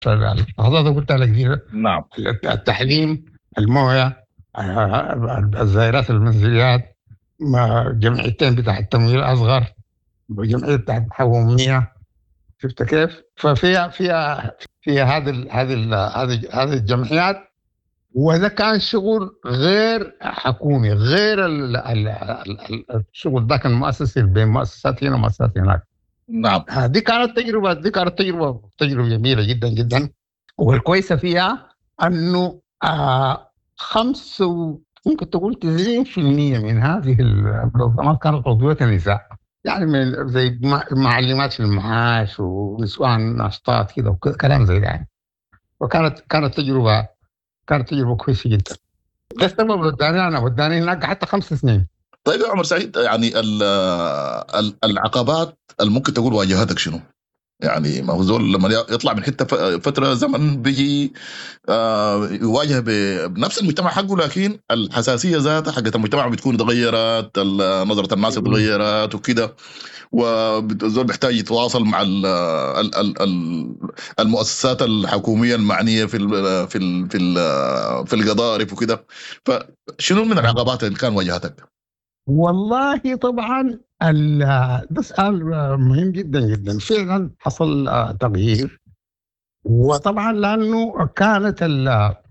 فالقضايا اللي قلت لك دي نعم التحليم المويه الزائرات المنزليات ما- جمعيتين بتاع التمويل الاصغر وجمعيه بتاع الحوميه شفت كيف؟ ففيها فيها فيها هذه ال- هذه ال- هذه هذه الجمعيات وده كان شغل غير حكومي غير ال- ال- ال- الشغل ده كان مؤسسي بين مؤسسات هنا ومؤسسات هناك نعم آه، دي كانت تجربه دي كانت تجربه تجربه جميله جدا جدا والكويسه فيها انه آه خمس و- ممكن تقول 90% من هذه المنظمات كانت عضويه نساء يعني من زي مع- معلمات في المعاش ونسوان ناشطات كده وكلام زي ده يعني وكانت كانت تجربه كانت تجربه كويسه جدا ده السبب وداني انا وداني هناك حتى خمس سنين طيب يا عمر سعيد يعني ال- ال- العقبات اللي ممكن تقول واجهتك شنو؟ يعني ما هو زول لما يطلع من حته ف- فتره زمن بيجي آه، يواجه ب- بنفس المجتمع حقه لكن الحساسيه ذاتها حقت المجتمع بتكون تغيرت ال- نظره الناس اتغيرت وكده والزول بيحتاج يتواصل مع ال ال ال ال المؤسسات الحكوميه المعنيه في ال في ال في ال في القضارف وكده فشنو من العقبات اللي كان واجهتك؟ والله طبعا ال- ده سؤال مهم جدا جدا فعلا حصل آه، تغيير وطبعا لانه كانت ال-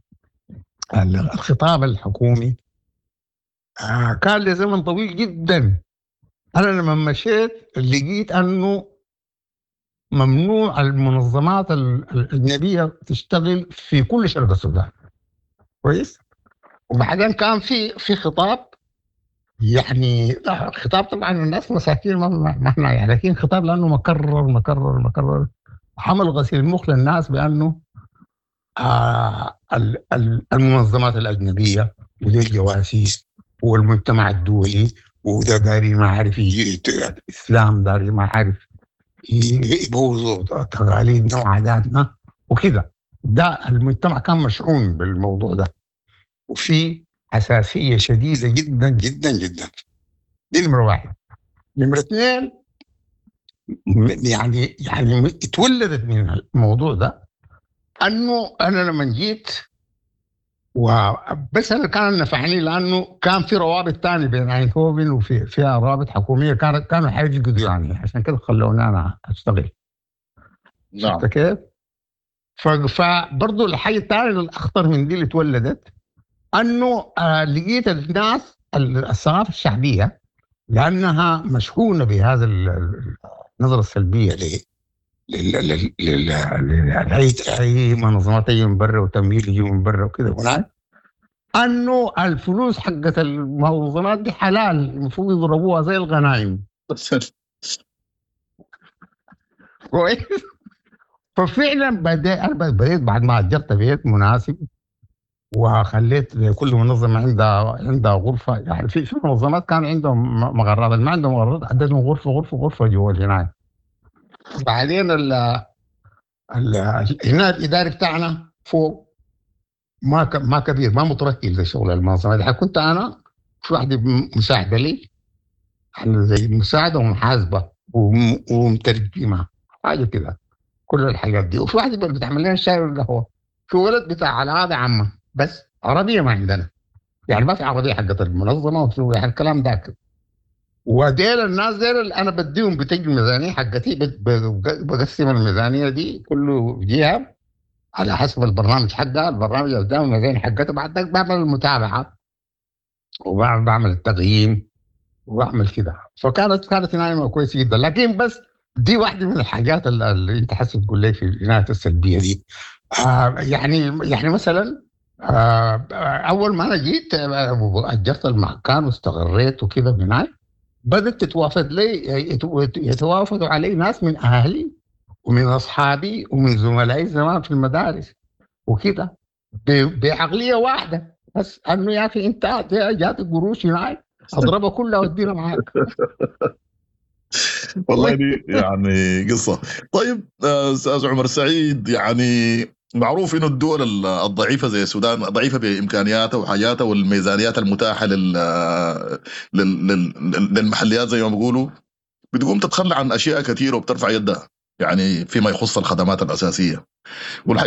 ال- الخطاب الحكومي آه، كان لزمن طويل جدا انا لما مشيت لقيت انه ممنوع المنظمات ال- الاجنبيه تشتغل في كل شرق السودان كويس وبعدين كان في في خطاب يعني خطاب طبعا الناس مساكين ما ما ما احنا يعني لكن خطاب لانه مكرر مكرر مكرر حمل غسيل المخ للناس بانه آه ال- ال- المنظمات الاجنبيه ودي الجواسيس والمجتمع الدولي وده داري ما عارف يجي الاسلام داري ما عارف ي- يبوظوا تقاليدنا وعاداتنا وكده ده المجتمع كان مشحون بالموضوع ده وفي حساسيه شديده جدا جدا جدا دي نمره واحد نمره اثنين م- يعني يعني اتولدت من الموضوع ده انه انا لما جيت وبس اللي كان نفعني لانه كان في روابط تانية بين اينهوفن وفي فيها روابط حكوميه كانت كانوا حيجدوا يعني عشان كده خلوني انا اشتغل نعم شفت كيف؟ ف- فبرضه الحاجه الثانيه الاخطر من دي اللي اتولدت انه آه لقيت الناس ال- الثقافه الشعبيه لانها مشحونه بهذا ال- ال- النظره السلبيه ل لل- لل- لل- لل- اي اي منظمات تيجي من برا وتمويل يجي من برا وكده هناك انه الفلوس حقت المنظمات دي حلال المفروض يضربوها زي الغنائم كويس ففعلا بدأ انا بديت بعد ما اجرت بيت مناسب وخليت كل منظمه عندها عندها غرفه يعني في في منظمات كان عندهم م- مغرات اللي ما عندهم مغرات عددهم غرفه غرفه غرفه جوا الجنايه بعدين ال ال هنا الاداري بتاعنا فوق ما ك- ما كبير ما متركز زي شغل المنظمه دي كنت انا في واحده م- مساعده لي يعني زي مساعده ومحاسبه وم- ومترجمه حاجه كده كل الحاجات دي وفي واحده بتعمل لنا الشاي والقهوه في ولد بتاع العاده عامه بس عربيه ما عندنا يعني ما في عربيه حقت المنظمه وفي يعني الكلام ذاك وديل الناس ديل اللي انا بديهم بتجي الميزانيه حقتي بت- ب- بقسم الميزانيه دي كله جهه على حسب البرنامج حقها البرنامج قدام الميزانيه حقتها بعد ذاك بعمل المتابعه وبعمل بعمل التقييم وبعمل كده فكانت كانت عنايه كويسه جدا لكن بس دي واحده من الحاجات اللي اللي انت حاسس تقول لي في العنايه السلبيه دي آه يعني يعني مثلا آه اول ما انا جيت آه، اجرت المكان واستقريت وكده هناك بدات تتوافد لي يتو- يتوافدوا علي ناس من اهلي ومن اصحابي ومن زملائي زمان في المدارس وكده ب- بعقليه واحده بس انه يا اخي انت جاتك قروش هناك اضربها كلها وادينا معاك والله دي يعني قصه طيب آه، استاذ عمر سعيد يعني معروف انه الدول ال- الضعيفه زي السودان ضعيفه بامكانياتها وحاجاتها والميزانيات المتاحه لل لل- لل- للمحليات زي ما بيقولوا بتقوم تتخلى عن اشياء كثيره وبترفع يدها يعني فيما يخص الخدمات الاساسيه والحقيقه